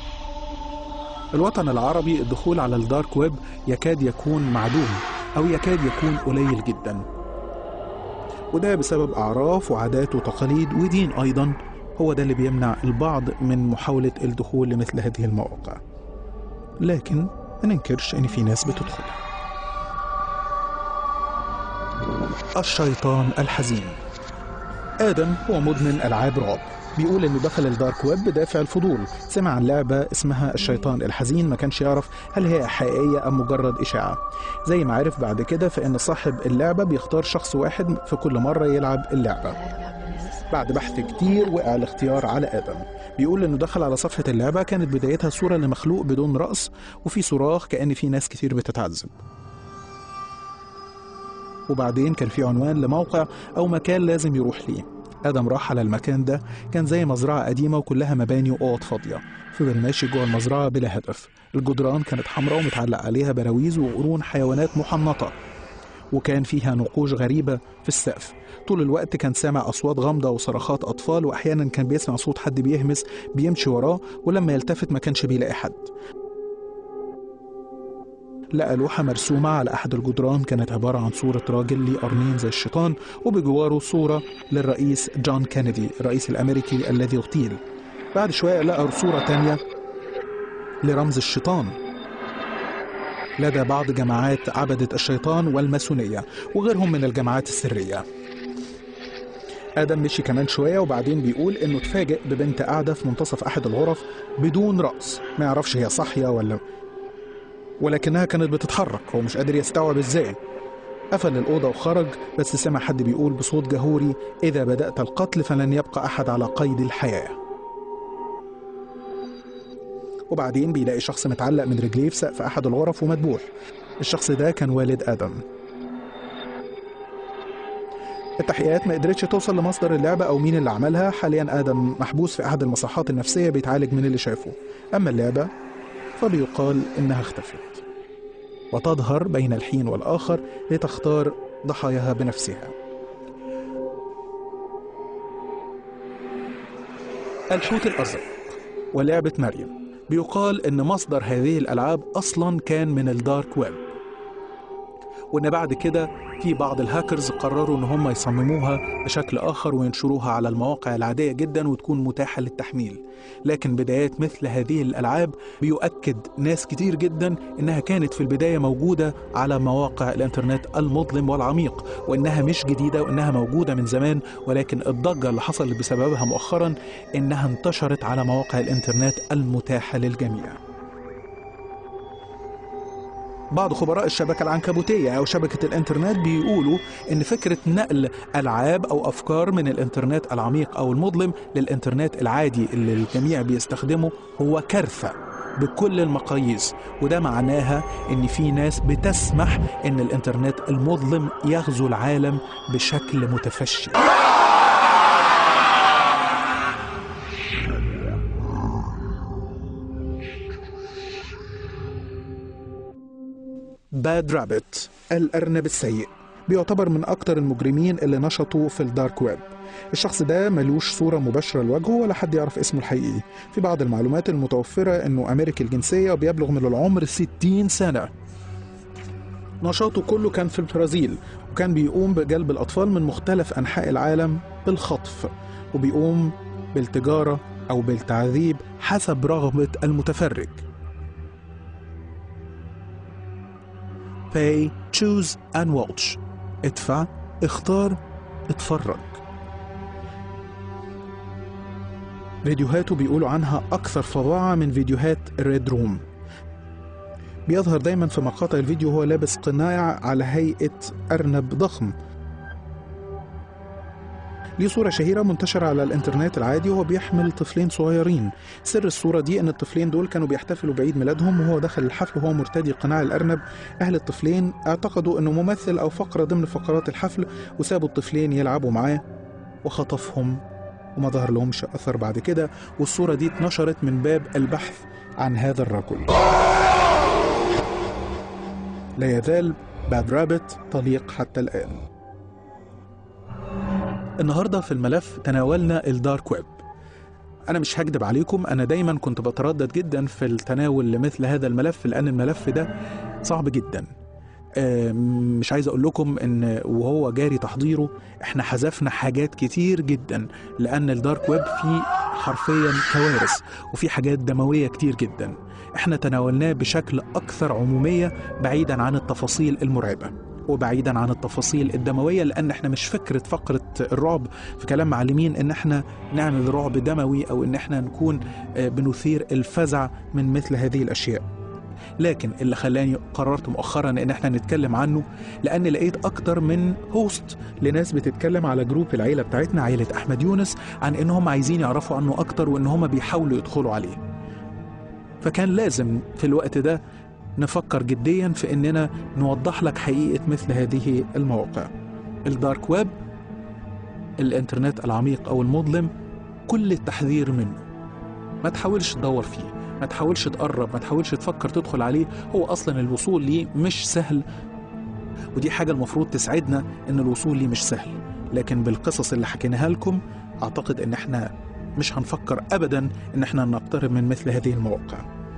الوطن العربي الدخول على الدارك ويب يكاد يكون معدوم أو يكاد يكون قليل جدا وده بسبب أعراف وعادات وتقاليد ودين أيضا هو ده اللي بيمنع البعض من محاولة الدخول لمثل هذه المواقع لكن ما ننكرش إن في ناس بتدخلها الشيطان الحزين آدم هو مدمن ألعاب رعب بيقول انه دخل الدارك ويب بدافع الفضول سمع عن لعبه اسمها الشيطان الحزين ما كانش يعرف هل هي حقيقيه ام مجرد اشاعه زي ما عرف بعد كده فان صاحب اللعبه بيختار شخص واحد في كل مره يلعب اللعبه بعد بحث كتير وقع الاختيار على ادم بيقول انه دخل على صفحه اللعبه كانت بدايتها صوره لمخلوق بدون راس وفي صراخ كان في ناس كتير بتتعذب وبعدين كان في عنوان لموقع او مكان لازم يروح ليه ادم راح على المكان ده كان زي مزرعه قديمه وكلها مباني واوض فاضيه فضل ماشي جوه المزرعه بلا هدف الجدران كانت حمراء ومتعلق عليها براويز وقرون حيوانات محنطه وكان فيها نقوش غريبة في السقف طول الوقت كان سامع أصوات غامضة وصرخات أطفال وأحيانا كان بيسمع صوت حد بيهمس بيمشي وراه ولما يلتفت ما كانش بيلاقي حد لقى لوحة مرسومة على أحد الجدران كانت عبارة عن صورة راجل ليه قرنين زي الشيطان وبجواره صورة للرئيس جون كينيدي الرئيس الأمريكي الذي اغتيل بعد شوية لقى صورة تانية لرمز الشيطان لدى بعض جماعات عبدة الشيطان والماسونية وغيرهم من الجماعات السرية آدم مشي كمان شوية وبعدين بيقول إنه اتفاجئ ببنت قاعدة في منتصف أحد الغرف بدون رأس ما يعرفش هي صاحية ولا ولكنها كانت بتتحرك هو مش قادر يستوعب ازاي قفل الأوضة وخرج بس سمع حد بيقول بصوت جهوري إذا بدأت القتل فلن يبقى أحد على قيد الحياة وبعدين بيلاقي شخص متعلق من رجليه في سقف أحد الغرف ومدبوح الشخص ده كان والد آدم التحقيقات ما قدرتش توصل لمصدر اللعبة أو مين اللي عملها حاليا آدم محبوس في أحد المصحات النفسية بيتعالج من اللي شافه أما اللعبة فبيقال إنها اختفت وتظهر بين الحين والآخر لتختار ضحاياها بنفسها الحوت الأزرق ولعبة مريم بيقال إن مصدر هذه الألعاب أصلا كان من الدارك ويب وإن بعد كده في بعض الهاكرز قرروا إن هم يصمموها بشكل آخر وينشروها على المواقع العادية جدا وتكون متاحة للتحميل لكن بدايات مثل هذه الألعاب بيؤكد ناس كتير جدا إنها كانت في البداية موجودة على مواقع الإنترنت المظلم والعميق وإنها مش جديدة وإنها موجودة من زمان ولكن الضجة اللي حصلت بسببها مؤخرا إنها انتشرت على مواقع الإنترنت المتاحة للجميع بعض خبراء الشبكة العنكبوتية أو شبكة الإنترنت بيقولوا إن فكرة نقل ألعاب أو أفكار من الإنترنت العميق أو المظلم للإنترنت العادي اللي الجميع بيستخدمه هو كارثة بكل المقاييس وده معناها إن في ناس بتسمح إن الإنترنت المظلم يغزو العالم بشكل متفشي باد رابت الأرنب السيء بيعتبر من أكتر المجرمين اللي نشطوا في الدارك ويب الشخص ده ملوش صورة مباشرة لوجهه ولا حد يعرف اسمه الحقيقي في بعض المعلومات المتوفرة أنه أمريكي الجنسية وبيبلغ من العمر 60 سنة نشاطه كله كان في البرازيل وكان بيقوم بجلب الأطفال من مختلف أنحاء العالم بالخطف وبيقوم بالتجارة أو بالتعذيب حسب رغبة المتفرج pay, choose and watch ادفع اختار اتفرج فيديوهاته بيقولوا عنها أكثر فظاعة من فيديوهات ريد روم بيظهر دايما في مقاطع الفيديو وهو لابس قناع على هيئة أرنب ضخم ليه صورة شهيرة منتشرة على الإنترنت العادي وهو بيحمل طفلين صغيرين سر الصورة دي إن الطفلين دول كانوا بيحتفلوا بعيد ميلادهم وهو دخل الحفل وهو مرتدي قناع الأرنب أهل الطفلين اعتقدوا إنه ممثل أو فقرة ضمن فقرات الحفل وسابوا الطفلين يلعبوا معاه وخطفهم وما ظهر لهمش أثر بعد كده والصورة دي اتنشرت من باب البحث عن هذا الرجل لا يزال باد رابت طليق حتى الآن النهارده في الملف تناولنا الدارك ويب أنا مش هكدب عليكم أنا دايما كنت بتردد جدا في التناول لمثل هذا الملف لأن الملف ده صعب جدا آه، مش عايز أقول لكم إن وهو جاري تحضيره إحنا حذفنا حاجات كتير جدا لأن الدارك ويب فيه حرفيا كوارث وفي حاجات دموية كتير جدا إحنا تناولناه بشكل أكثر عمومية بعيدا عن التفاصيل المرعبة وبعيدا عن التفاصيل الدموية لأن احنا مش فكرة فقرة الرعب في كلام معلمين ان احنا نعمل رعب دموي او ان احنا نكون آه، بنثير الفزع من مثل هذه الأشياء لكن اللي خلاني قررت مؤخرا ان احنا نتكلم عنه لان لقيت اكتر من هوست لناس بتتكلم على جروب العيله بتاعتنا عيله احمد يونس عن انهم عايزين يعرفوا عنه اكتر وان هم بيحاولوا يدخلوا عليه فكان لازم في الوقت ده نفكر جديا في اننا نوضح لك حقيقه مثل هذه المواقع الدارك ويب الانترنت العميق او المظلم كل التحذير منه ما تحاولش تدور فيه ما تحاولش تقرب ما تحاولش تفكر تدخل عليه هو اصلا الوصول ليه مش سهل ودي حاجه المفروض تسعدنا ان الوصول ليه مش سهل لكن بالقصص اللي حكيناها لكم اعتقد ان احنا مش هنفكر ابدا ان احنا نقترب من مثل هذه المواقع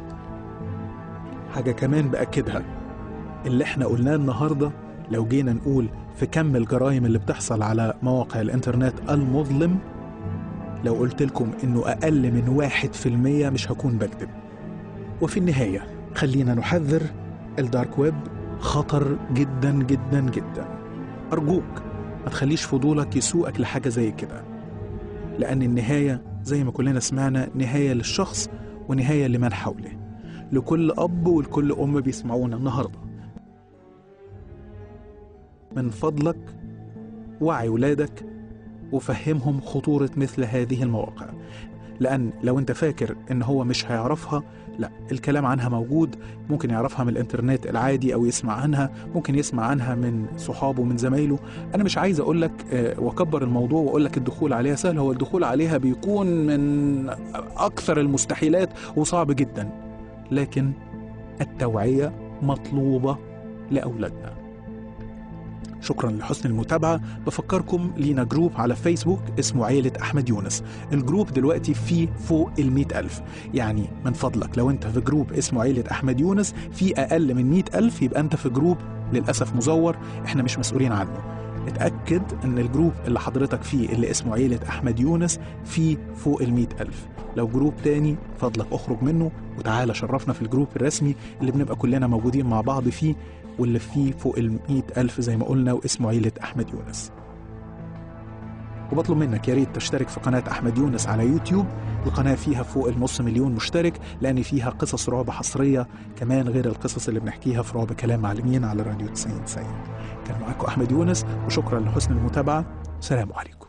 حاجه كمان باكدها اللي احنا قلناه النهارده لو جينا نقول في كم الجرائم اللي بتحصل على مواقع الانترنت المظلم لو قلت لكم انه اقل من واحد في المية مش هكون بكذب وفي النهاية خلينا نحذر الدارك ويب خطر جدا جدا جدا أرجوك ما تخليش فضولك يسوقك لحاجة زي كده لأن النهاية زي ما كلنا سمعنا نهاية للشخص ونهاية لمن حوله لكل أب ولكل أم بيسمعونا النهاردة من فضلك وعي ولادك وفهمهم خطورة مثل هذه المواقع لأن لو أنت فاكر إن هو مش هيعرفها لا الكلام عنها موجود ممكن يعرفها من الإنترنت العادي أو يسمع عنها ممكن يسمع عنها من صحابه من زمايله أنا مش عايز أقول لك آه، وأكبر الموضوع وأقول لك الدخول عليها سهل هو الدخول عليها بيكون من أكثر المستحيلات وصعب جدا لكن التوعية مطلوبة لأولادنا شكرا لحسن المتابعة بفكركم لينا جروب على فيسبوك اسمه عيلة أحمد يونس الجروب دلوقتي فيه فوق المئة ألف يعني من فضلك لو أنت في جروب اسمه عيلة أحمد يونس في أقل من مئة ألف يبقى أنت في جروب للأسف مزور إحنا مش مسؤولين عنه اتأكد ان الجروب اللي حضرتك فيه اللي اسمه عيلة أحمد يونس فيه فوق المئة ألف لو جروب تاني فضلك اخرج منه وتعالى شرفنا في الجروب الرسمي اللي بنبقى كلنا موجودين مع بعض فيه واللي فيه فوق المئة ألف زي ما قلنا واسمه عيلة أحمد يونس وبطلب منك يا ريت تشترك في قناة أحمد يونس على يوتيوب القناة فيها فوق النص مليون مشترك لأن فيها قصص رعب حصرية كمان غير القصص اللي بنحكيها في رعب كلام معلمين على راديو 90 90 كان معاكم أحمد يونس وشكرا لحسن المتابعة سلام عليكم